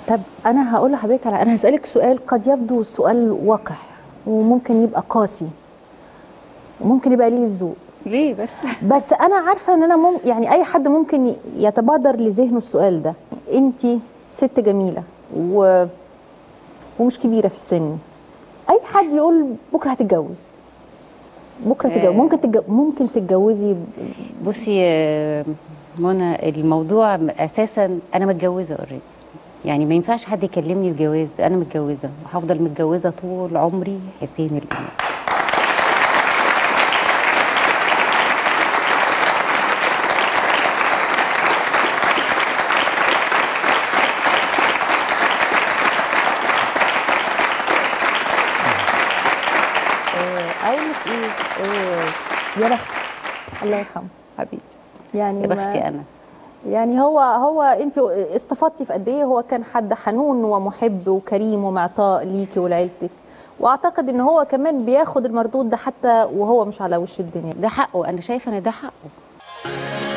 طب انا هقول لحضرتك على انا هسالك سؤال قد يبدو سؤال وقح وممكن يبقى قاسي وممكن يبقى ليه الذوق ليه بس بس انا عارفه ان انا مم يعني اي حد ممكن يتبادر لذهنه السؤال ده انت ست جميله و... ومش كبيره في السن اي حد يقول بكره هتتجوز بكره آه. تتجوز ممكن تتجوز ممكن تتجوزي بصي يا منى الموضوع اساسا انا متجوزه اوريدي يعني ما ينفعش حد يكلمني بجواز انا متجوزه وهفضل متجوزه طول عمري حسين الامام آه، اقول لك ايه آه، يا بخت الله يرحمه حبيبي يعني يا ما- بختي انا يعني هو هو انت استفدتي في قد ايه هو كان حد حنون ومحب وكريم ومعطاء ليكي ولعيلتك واعتقد ان هو كمان بياخد المردود ده حتى وهو مش على وش الدنيا ده حقه انا شايفه ان ده حقه